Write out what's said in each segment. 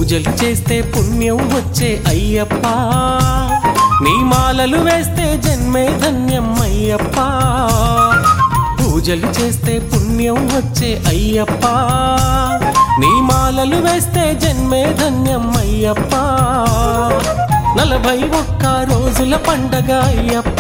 పూజలు చేస్తే పుణ్యం వచ్చే అయ్యప్ప నీ మాలలు వేస్తే జన్మే ధన్యం అయ్యప్ప పూజలు చేస్తే పుణ్యం వచ్చే అయ్యప్ప నీ మాలలు వేస్తే జన్మే ధన్యం అయ్యప్ప నలభై ఒక్క రోజుల పండగ అయ్యప్ప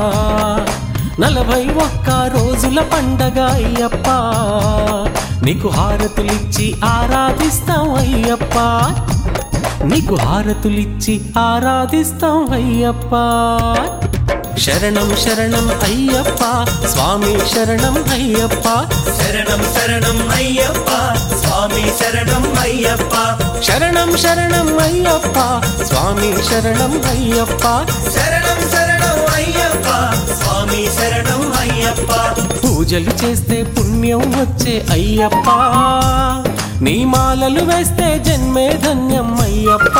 నలభై ఒక్క రోజుల పండగ అయ్యప్ప నీకు హారతులిచ్చి ఆరాధిస్తాం అయ్యప్ప నీకు హారతులిచ్చి ఆరాధిస్తాం అయ్యప్ప శరణం శరణం అయ్యప్ప స్వామి శరణం అయ్యప్ప శరణం శరణం అయ్యప్ప స్వామి శరణం అయ్యప్ప శరణం శరణం అయ్యప్ప స్వామి శరణం అయ్యప్ప శరణం శరణం అయ్యప్ప స్వామి శరణం అయ్యప్ప పూజలు చేస్తే పుణ్యం వచ్చే అయ్యప్ప నీ మాలలు వేస్తే జన్మే ధన్యం అయ్యప్ప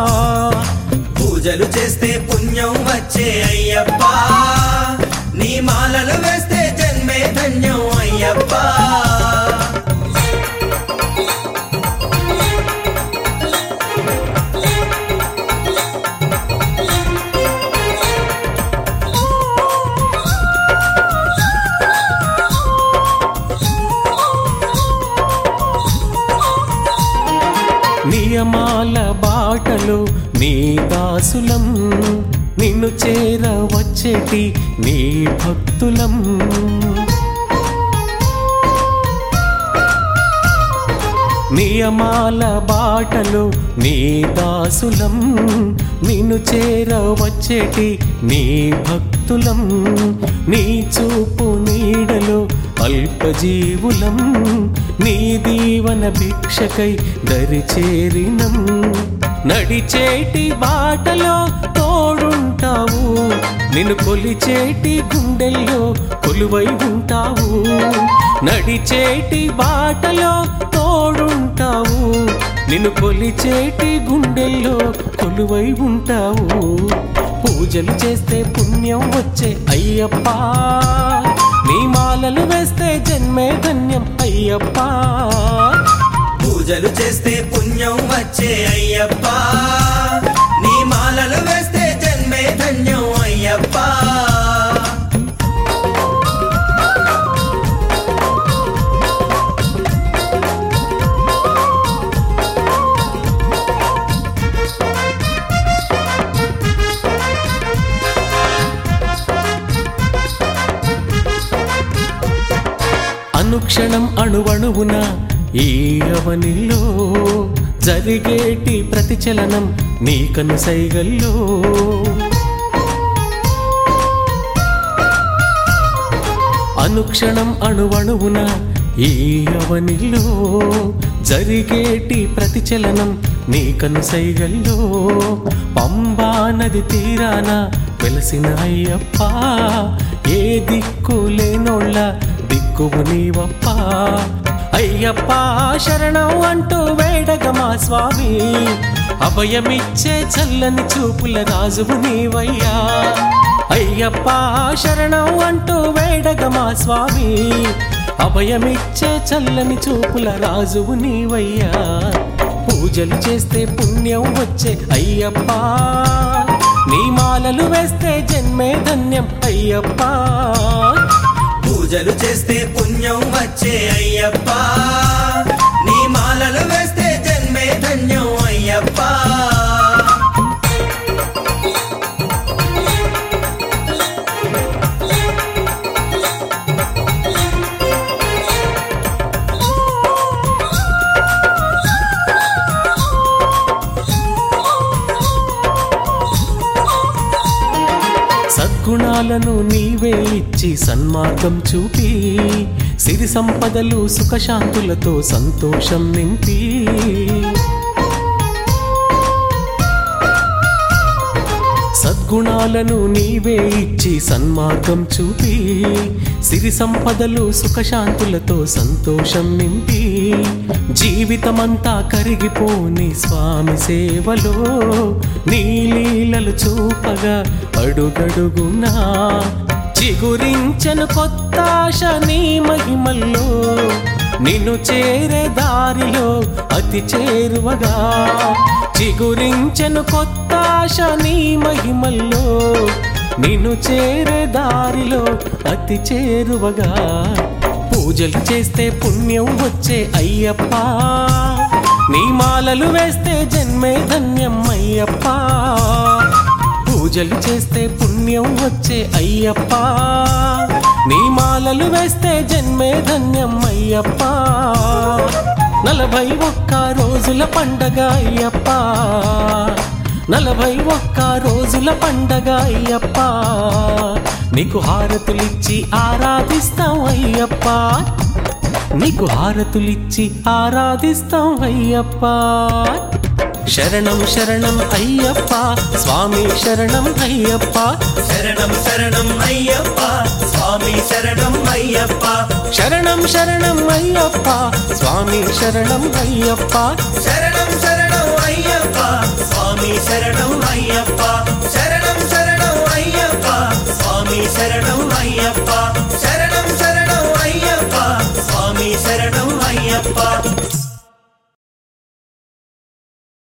పూజలు చేస్తే పుణ్యం వచ్చే అయ్యప్ప నీ మాలలు వేస్తే జన్మే ధన్యం అయ్యప్ప నియమాల బాటలు నీ దాసులం నిన్ను చేర వచ్చేటి నీ భక్తులం నియమాల బాటలు నీ దాసులం నిన్ను చేర వచ్చేటి నీ భక్తులం నీ చూపు నీడలో అల్పజీవులం నీ దీవన భిక్షకై దరి చేరినం నడిచేటి బాటలో తోడుంటావు నిన్ను కొలిచేటి గుండెల్లో కొలువై ఉంటావు నడిచేటి బాటలో తోడుంటావు నిన్ను కొలిచేటి గుండెల్లో కొలువై ఉంటావు పూజలు చేస్తే పుణ్యం వచ్చే అయ్యప్ప నీ మాలలు వేస్తే జన్మే ధన్యం అయ్యప్ప పూజలు చేస్తే పుణ్యం వచ్చే అయ్యప్ప నీ మాలలు వేస్తే జన్మే ధన్యం అయ్యప్ప అనుక్షణం అణువణువున ఈ అవనిలో జరిగేటి ప్రతిచలనం నీ కనుసైగల్లో అనుక్షణం అణువణువున ఈ అవనిలో జరిగేటి ప్రతిచలనం నీ కనుసైగల్లో పంబా నది తీరాన వెలసిన అయ్యప్ప ఏ దిక్కు లేనోళ్ళ దిక్కువు నీవప్ప అయ్యప్ప శరణం అంటూ వేడగ మా స్వామి అభయమిచ్చే చల్లని చూపుల రాజువు నీవయ్యా అయ్యప్ప శరణం అంటూ వేడగ మా స్వామి అభయమిచ్చే చల్లని చూపుల రాజువు నీవయ్యా పూజలు చేస్తే పుణ్యం వచ్చే అయ్యప్ప నీ మాలలు వేస్తే జన్మే ధన్యం అయ్యప్ప పూజలు చేస్తే పుణ్యం వచ్చే అయ్యప్ప నీ మాలలు వేస్తే జన్మే ధన్యం అయ్యప్ప సద్గుణాలను నీవే ఇచ్చి సన్మార్గం చూపి సిరి సంపదలు సుఖశాంతులతో సంతోషం నింపి సద్గుణాలను నీవే ఇచ్చి సన్మార్గం చూపి సిరి సంపదలు సుఖశాంతులతో సంతోషం నింపి జీవితమంతా కరిగిపోని స్వామి సేవలో నీ లీలలు చూపగా అడుగడుగునా చిగురించను కొత్త ఆశ నీ మహిమల్లో నిన్ను చేరే దారిలో అతి చేరువగా చిగురించెను కొత్త ఆశ నీ మహిమల్లో నిన్ను చేరే దారిలో అతి చేరువగా పూజలు చేస్తే పుణ్యం వచ్చే అయ్యప్ప నీ మాలలు వేస్తే జన్మే ధన్యం అయ్యప్ప పూజలు చేస్తే పుణ్యం వచ్చే అయ్యప్ప నీ మాలలు వేస్తే జన్మే ధన్యం అయ్యప్ప నలభై ఒక్క రోజుల పండగ అయ్యప్ప నలభై ఒక్క రోజుల పండగ అయ్యప్ప నీకు హారతులిచ్చి ఆరాధిస్తాం అయ్యప్ప నీకు హారతులిచ్చి ఆరాధిస్తాం అయ్యప్ప శరణం శరణం అయ్యప్ప స్వామి శరణం అయ్యప్ప శరణం శరణం అయ్యప్ప స్వామి శరణం అయ్యప్ప శరణం శరణం అయ్యప్ప స్వామి శరణం అయ్యప్ప శరణం శరణం